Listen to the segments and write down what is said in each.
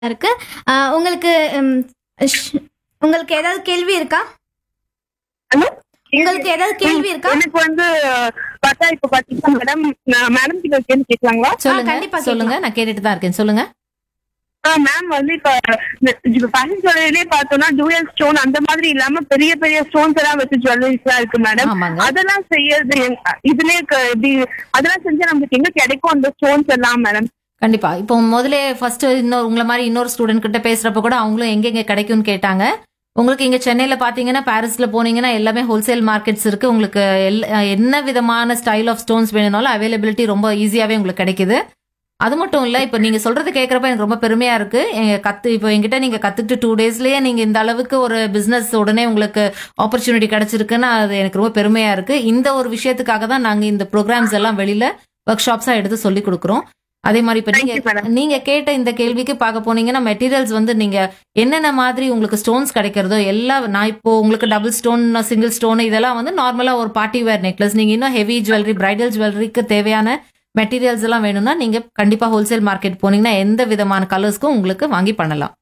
இருக்கு ஆஹ் உங்களுக்கு ம், ஷ்- உங்களுக்கு ஏதாவது கேள்வி இருக்கா ஹலோ உங்களுக்கு ஏதாவது கேள்வி இருக்கா எனக்கு வந்து பார்த்தா இப்ப பாத்தீங்கன்னா மேடம் நான் மேடம் கிட்ட ஒரு கேள்வி கேட்கலாங்களா கண்டிப்பா சொல்லுங்க சொல்லுங்க நான் கேட்டுட்டு தான் இருக்கேன் சொல்லுங்க மேம் வந்து இப்ப இப்ப ஃபேஷன் ஜுவல்லரிலே பார்த்தோம்னா டூயல் ஸ்டோன் அந்த மாதிரி இல்லாம பெரிய பெரிய ஸ்டோன்ஸ் எல்லாம் வச்சு ஜுவல்லரிஸ் எல்லாம் இருக்கு மேடம் ஆமாங்க. அதெல்லாம் செய்யறது எங்க- இதுலயே க- எப்படி அதெல்லாம் செஞ்சா நமக்கு எங்க கிடைக்கும் அந்த ஸ்டோன்ஸ் எல்லாம் மேடம் கண்டிப்பா இப்போ முதல்ல ஃபர்ஸ்ட் இன்னொரு உங்களை மாதிரி இன்னொரு ஸ்டூடெண்ட் கிட்ட பேசுறப்ப கூட அவங்களும் எங்கெங்க கிடைக்கும்னு கேட்டாங்க உங்களுக்கு இங்க சென்னையில பாத்தீங்கன்னா பாரிஸ்ல போனீங்கன்னா எல்லாமே ஹோல்சேல் மார்க்கெட்ஸ் இருக்கு உங்களுக்கு எல்லா- என்ன விதமான ஸ்டைல் ஆஃப் ஸ்டோன்ஸ் வேணும்னாலும் அவைலபிலிட்டி ரொம்ப ஈஸியாவே உங்களுக்கு கிடைக்குது அது மட்டும் இல்ல இப்ப நீங்க சொல்றது கேக்குறப்ப எனக்கு ரொம்ப பெருமையா இருக்கு எங்க கத்து இப்போ என்கிட்ட நீங்க கத்துக்கிட்டு டூ டேஸ்லயே நீங்க இந்த அளவுக்கு ஒரு பிசினஸ் உடனே உங்களுக்கு ஆப்பர்ச்சுனிட்டி கிடைச்சிருக்குன்னா அது எனக்கு ரொம்ப பெருமையா இருக்கு இந்த ஒரு விஷயத்துக்காக தான் நாங்க இந்த ப்ரோக்ராம்ஸ் எல்லாம் வெளியில ஒர்க் ஷாப்ஸா எடுத்து சொல்லி கொடுக்குறோம் அதே மாதிரி இப்ப Thank you, நீங்க madam. நீங்க கேட்ட இந்த கேள்விக்கு பார்க்க போனீங்கன்னா மெட்டீரியல்ஸ் வந்து நீங்க என்னென்ன மாதிரி உங்களுக்கு ஸ்டோன்ஸ் கிடைக்கிறதோ எல்லா நான் இப்போ உங்களுக்கு டபுள் ஸ்டோன் சிங்கிள் ஸ்டோன் இதெல்லாம் வந்து நார்மலா ஒரு பார்ட்டி வேர் நெக்லஸ் நீங்க இன்னும் ஹெவி ஜுவல்லரி பிரைடல் ஜுவல்லரிக்கு தேவையான மெட்டீரியல்ஸ் எல்லாம் வேணும்னா நீங்க கண்டிப்பா ஹோல்சேல் மார்க்கெட் போனீங்கன்னா எந்த விதமான கலர்ஸ்க்கும் உங்களுக்கு வாங்கி பண்ணலாம்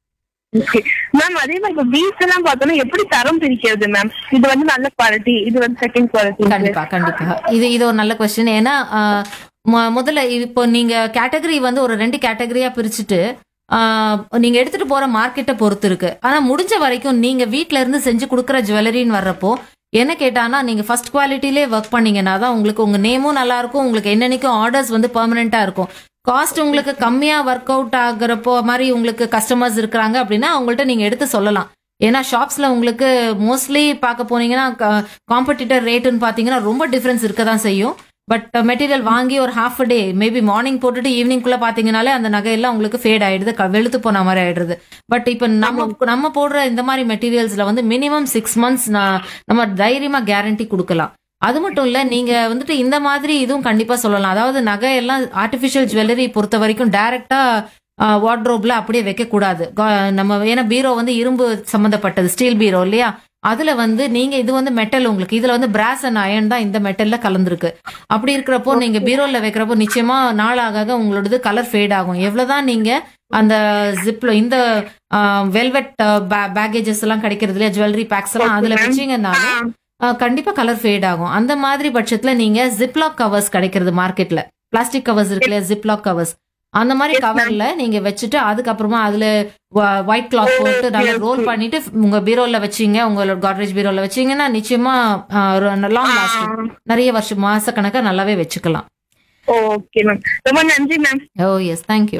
மேம் அதே மாதிரி இப்ப பீஸ் எல்லாம் பார்த்தோம்னா எப்படி தரம் பிரிக்கிறது மேம் இது வந்து நல்ல குவாலிட்டி இது வந்து செகண்ட் குவாலிட்டி கண்டிப்பா கண்டிப்பா இது இது ஒரு நல்ல கொஸ்டின் ஏன்னா ஆஹ், மொ- முதல்ல இப்போ நீங்க கேட்டகரி வந்து ஒரு ரெண்டு கேட்டகரியா பிரிச்சுட்டு ஆஹ், நீங்க எடுத்துட்டு போற மார்க்கெட்டை பொறுத்து இருக்கு ஆனா முடிஞ்ச வரைக்கும் நீங்க வீட்ல இருந்து செஞ்சு கொடுக்குற ஜுவல்லரின்னு வர்றப்போ என்ன கேட்டானா நீங்க ஃபர்ஸ்ட் குவாலிட்டிலே ஒர்க் பண்ணீங்கன்னா தான் உங்களுக்கு உங்க நேமும் நல்லா இருக்கும் உங்களுக்கு என்னன்னைக்கும் ஆர்டர்ஸ் வந்து பெர்மனண்டா இருக்கும் காஸ்ட் உங்களுக்கு கம்மியா ஒர்க் அவுட் ஆகுறப்போ மாதிரி உங்களுக்கு கஸ்டமர்ஸ் இருக்கிறாங்க அப்படின்னா அவங்கள்ட்ட நீங்க எடுத்து சொல்லலாம் ஏன்னா ஷாப்ஸ்ல உங்களுக்கு மோஸ்ட்லி பார்க்க போனீங்கன்னா காம்படிட்டர் ரேட்டுன்னு பாத்தீங்கன்னா ரொம்ப டிஃபரன்ஸ் இருக்க தான் செய்யும் பட் மெட்டீரியல் வாங்கி ஒரு ஹாஃப் டே மேபி மார்னிங் போட்டுட்டு ஈவினிங் குள்ள பாத்தீங்கனாலே அந்த நகையெல்லாம் உங்களுக்கு ஃபேட் ஆயிடுது க- வெளுத்து போன மாதிரி ஆயிடுது பட் இப்ப நம்ம நம்ம போடுற இந்த மாதிரி மெட்டீரியல்ஸ்ல வந்து மினிமம் சிக்ஸ் மந்த்ஸ் நம்ம தைரியமா கேரண்டி கொடுக்கலாம் அது மட்டும் இல்ல நீங்க வந்துட்டு இந்த மாதிரி இதுவும் கண்டிப்பா சொல்லலாம் அதாவது நகை எல்லாம் ஆர்டிபிஷியல் ஜுவல்லரி பொறுத்த வரைக்கும் டைரக்டா வார்ட்ரோப்ல அப்படியே வைக்க கூடாது கா- நம்ம ஏன்னா பீரோ வந்து இரும்பு சம்பந்தப்பட்டது ஸ்டீல் பீரோ இல்லையா அதுல வந்து நீங்க இது வந்து மெட்டல் உங்களுக்கு இதுல வந்து பிராஸ் அண்ட் அயன் தான் இந்த மெட்டல்ல கலந்துருக்கு அப்படி இருக்கிறப்போ நீங்க பீரோல வைக்கிறப்போ நிச்சயமா நாள் ஆக ஆக உங்களோடது கலர் ஃபேட் ஆகும் எவ்வளவுதான் நீங்க அந்த ஜிப்ல இந்த வெல்வெட் பேக்கேஜஸ் எல்லாம் கிடைக்கிறது இல்லையா ஜுவல்லரி பேக்ஸ் எல்லாம் அதுல வச்சீங்கன்னாலும் ஆஹ் கண்டிப்பா கலர் ஃபேட் ஆகும் அந்த மாதிரி பட்சத்துல நீங்க ஜிப்லாக் கவர்ஸ் கிடைக்கிறது மார்க்கெட்ல பிளாஸ்டிக் கவர்ஸ் இருக்குல்ல ஜிப்லாக் கவர்ஸ் அந்த மாதிரி கவர்ல நீங்க வச்சுட்டு அதுக்கப்புறமா அதுல ஒயிட் கிளாத் போட்டு நல்லா ரோல் பண்ணிட்டு உங்க பீரோல வச்சீங்க உங்களோட காட்ரேஜ் பீரோல வச்சீங்கன்னா நிச்சயமா லாங் லாஸ்டிங் நிறைய வருஷம் மாச கணக்கா நல்லாவே வச்சுக்கலாம் ஓகே மேம் ரொம்ப நன்றி ma'am oh yes thank you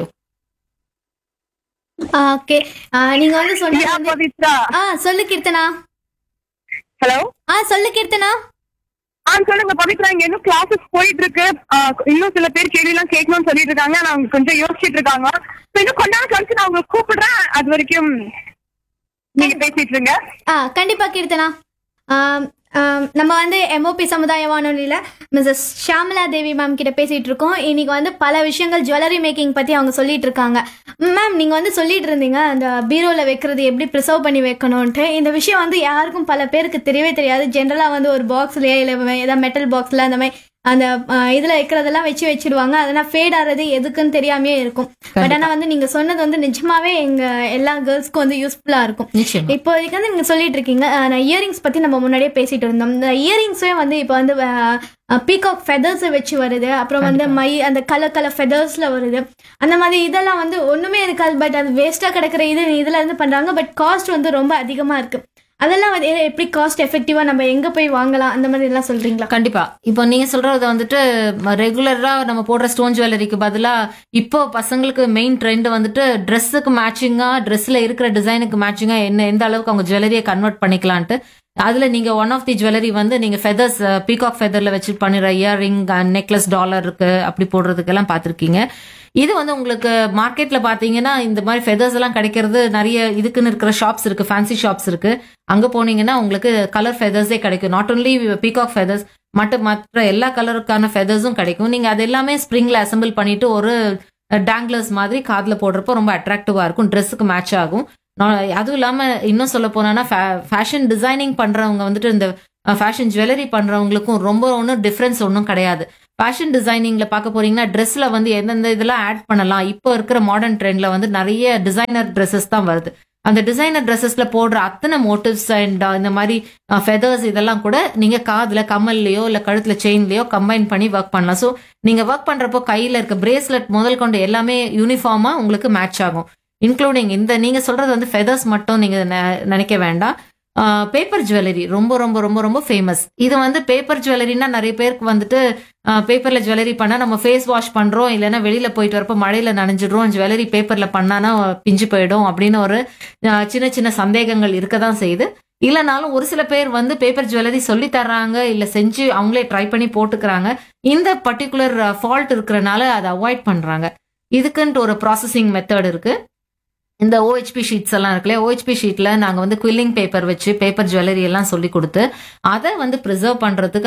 okay நீங்க வந்து சொன்னது வந்து பவித்ரா ஆ சொல்லு கீர்த்தனா ஹலோ ஆ சொல்லு கீர்த்தனா ஆ சொல்லுங்க பவித்ரா இங்க இன்னும் கிளாஸஸ் போயிட்டு இருக்கு ஆ, இன்னும் சில பேர் கேள்வி எல்லாம் கேட்கணும்னு சொல்லிட்டு இருக்காங்க ஆனா அவங்க கொஞ்சம் யோசிச்சுட்டு இருக்காங்க So, இன்னும் கொஞ்ச நாள் கழிச்சு நான் உங்களுக்கு கூப்பிடுறேன் அது வரைக்கும் நீங்க பேசிட்டு இருங்க ஆ கண்டிப்பா கீர்த்தனா ஆம், ஆம், நம்ம வந்து எம்ஓபி சமுதாய வானொலியில் மிஸ்ஸஸ் ஷாமலா தேவி மேம் கிட்ட பேசிட்டு இருக்கோம் இன்னைக்கு வந்து பல விஷயங்கள் ஜுவல்லரி மேக்கிங் பத்தி அவங்க சொல்லிட்டு இருக்காங்க மேம் நீங்க வந்து சொல்லிட்டு இருந்தீங்க அந்த பீரோல வைக்கிறது எப்படி ப்ரிசர்வ் பண்ணி வைக்கணும்ன்ட்டு இந்த விஷயம் வந்து யாருக்கும் பல பேருக்கு தெரியவே தெரியாது ஜென்ரலா வந்து ஒரு பாக்ஸ்லயே இல்லை ஏதாவது மெட்டல் பாக்ஸ்ல அந்த மாதிரி அந்த ஆ, இதுல வைக்கிறதெல்லாம் வச்சு வச்சிடுவாங்க அதெல்லாம் ஃபேட் ஆறது எதுக்குன்னு தெரியாமே இருக்கும் பட் ஆனா வந்து நீங்க சொன்னது வந்து நிஜமாவே எங்க எல்லா கேர்ள்ஸ்க்கும் வந்து யூஸ்ஃபுல்லா இருக்கும் நிச்சயமா இப்போதைக்கு வந்து நீங்க சொல்லிட்டு இருக்கீங்க அஹ், நான் இயரிங்ஸ் பத்தி நம்ம முன்னாடியே பேசிட்டு இருந்தோம் இந்த இயரிங்ஸே வந்து இப்போ வந்து பீகாக் ஃபெதர்ஸ் வச்சு வருது அப்புறம் வந்து மை அந்த கலர் கலர் ஃபெதர்ஸ்ல வருது அந்த மாதிரி இதெல்லாம் வந்து ஒண்ணுமே இருக்காது பட் அது வேஸ்டா கிடக்குற இது இதுல இருந்து பண்றாங்க பட் காஸ்ட் வந்து ரொம்ப அதிகமா இருக்கு அதெல்லாம் வந்து எ- எப்படி காஸ்ட் எஃபெக்டிவா நம்ம எங்க போய் வாங்கலாம் அந்த மாதிரி எல்லாம் சொல்றீங்களா கண்டிப்பா இப்போ நீங்க சொல்றது வந்துட்டு ரெகுலரா நம்ம போடுற ஸ்டோன் ஜுவல்லரிக்கு பதிலா இப்போ பசங்களுக்கு மெயின் ட்ரெண்ட் வந்துட்டு ட்ரெஸ்ஸுக்கு மேட்சிங்கா ட்ரெஸ்ல இருக்கிற டிசைனுக்கு மேட்சிங்கா என்ன எந்த அளவுக்கு அவங்க ஜுவல்லரியை கன்வெர்ட் பண்ணிக்கலான்ட்டு அதுல நீங்க ஒன் ஆஃப் தி ஜுவல்லரி வந்து நீங்க ஃபெதர்ஸ் பீகாக் ஃபெதர்ல வச்சு பண்ணிடுற இயர்ரிங் நெக்லஸ் டாலர் இருக்கு அப்படி போடுறதுக்கெல்லாம் பார்த்திருக்கீங்க இது வந்து உங்களுக்கு மார்க்கெட்ல பாத்தீங்கன்னா இந்த மாதிரி ஃபெதர்ஸ் எல்லாம் கிடைக்கிறது நிறைய இதுக்குன்னு இருக்கிற ஷாப்ஸ் இருக்கு ஃபேன்சி ஷாப்ஸ் இருக்கு அங்க போனீங்கன்னா உங்களுக்கு கலர் ஃபெதர்ஸே கிடைக்கும் நாட் ஒன்லி பீகாக் ஃபெதர்ஸ் மற்ற மற்ற எல்லா கலருக்கான ஃபெதர்ஸும் கிடைக்கும் நீங்க அது எல்லாமே ஸ்ப்ரிங்ல அசெம்பிள் பண்ணிட்டு ஒரு டேங்லர்ஸ் மாதிரி காதுல போடுறப்போ ரொம்ப அட்ராக்டிவா இருக்கும் ட்ரெஸ்ஸுக்கு மேட்ச் ஆகும் நான் அதுவும் இல்லாம இன்னும் சொல்ல போனா ஃபேஷன் டிசைனிங் பண்றவங்க வந்துட்டு இந்த ஃபேஷன் ஜுவல்லரி பண்றவங்களுக்கும் ரொம்ப ஒன்றும் டிஃப்ரென்ஸ் ஒன்றும் கிடையாது ஃபேஷன் டிசைனிங்ல பார்க்க போறீங்கன்னா ட்ரெஸ்ல வந்து எந்தெந்த இதெல்லாம் ஆட் பண்ணலாம் இப்போ இருக்கிற மாடர்ன் ட்ரெண்ட்ல வந்து நிறைய டிசைனர் ட்ரெஸ்ஸஸ் தான் வருது அந்த டிசைனர் ட்ரெஸ்ஸஸ்ல போடுற அத்தனை மோட்டிவ்ஸ் அண்ட் இந்த மாதிரி ஃபெதர்ஸ் இதெல்லாம் கூட நீங்க காதுல கம்மல்லையோ இல்ல கழுத்துல செயின்லயோ கம்பைன் பண்ணி ஒர்க் பண்ணலாம் ஸோ நீங்க ஒர்க் பண்றப்போ கையில இருக்க பிரேஸ்லெட் முதல் கொண்டு எல்லாமே யூனிஃபார்மா உங்களுக்கு மேட்ச் ஆகும் இன்க்ளூடிங் இந்த நீங்க சொல்றது வந்து ஃபெதர்ஸ் மட்டும் நீங்க நெ- நினைக்க வேண்டாம் பேப்பர் ஜுவல்லரி ரொம்ப ரொம்ப ரொம்ப ரொம்ப ஃபேமஸ் இது வந்து பேப்பர் ஜுவல்லரினா நிறைய பேருக்கு வந்துட்டு பேப்பர்ல ஜுவல்லரி பண்ணா நம்ம ஃபேஸ் வாஷ் பண்றோம் இல்லைன்னா வெளியில போயிட்டு வரப்போ மழையில நனைஞ்சிடுறோம் ஜுவல்லரி பேப்பர்ல பண்ணானா பிஞ்சு போயிடும் அப்படின்னு ஒரு அஹ், சின்ன சின்ன சந்தேகங்கள் இருக்க தான் செய்யுது இல்லைனாலும் ஒரு சில பேர் வந்து பேப்பர் ஜுவல்லரி சொல்லி தர்றாங்க இல்ல செஞ்சு அவங்களே ட்ரை பண்ணி போட்டுக்கிறாங்க இந்த பர்டிகுலர் ஃபால்ட் இருக்கிறனால அதை அவாய்ட் பண்றாங்க இதுக்குன்ட்டு ஒரு ப்ராசஸிங் மெத்தட் இருக்கு இந்த ஓஹெச்பி ஷீட்ஸ் எல்லாம் இருக்குல்ல ஓஹெச்பி ஷீட்ல நாங்க வந்து குவில்லிங் பேப்பர் வச்சு பேப்பர் ஜுவல்லரி எல்லாம் சொல்லி கொடுத்து அதை வந்து ப்ரிசர்வ் பண்றதுக்கு